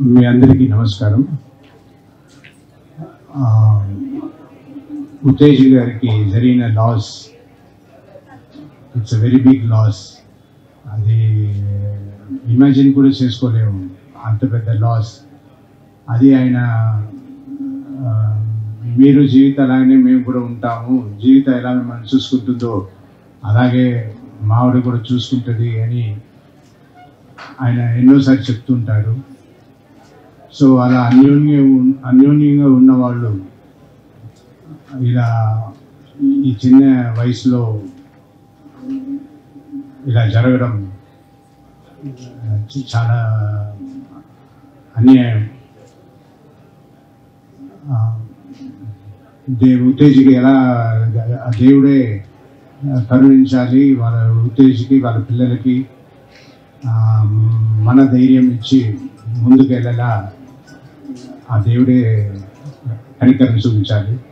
మీ అందరికీ నమస్కారం ఆ, ఉత్తేజ్ గారికి జరిగిన loss it's a very big loss అది ఇమాజిన్ కూడా చేసుకోలేము అంత పెద్ద లాస్ అది ఆయన ఆ, మీరు జీవితాలాగానే మేము కూడా ఉంటాము జీవితం ఎలా మనం చూసుకుంటుందో అలాగే మావిడ కూడా చూసుకుంటుంది అని ఆయన ఎన్నోసార్లు చెప్తుంటారు సో అలా అన్యోన్య అన్యోన్యంగా ఉన్న వాళ్ళు ఇలా ఈ చిన్న వయసులో ఇలా జరగడం ఆ, చాలా అన్యాయం ఆ, దేవు ఉత్తేజికి ఎలా ఆ దేవుడే కరుణించాలి వాళ్ళ ఉత్తేజికి వాళ్ళ పిల్లలకి ఆ, మన ధైర్యం ఇచ్చి ముందుకు వెళ్ళేలా ఆ దేవుడే కనికరం చూపించాలి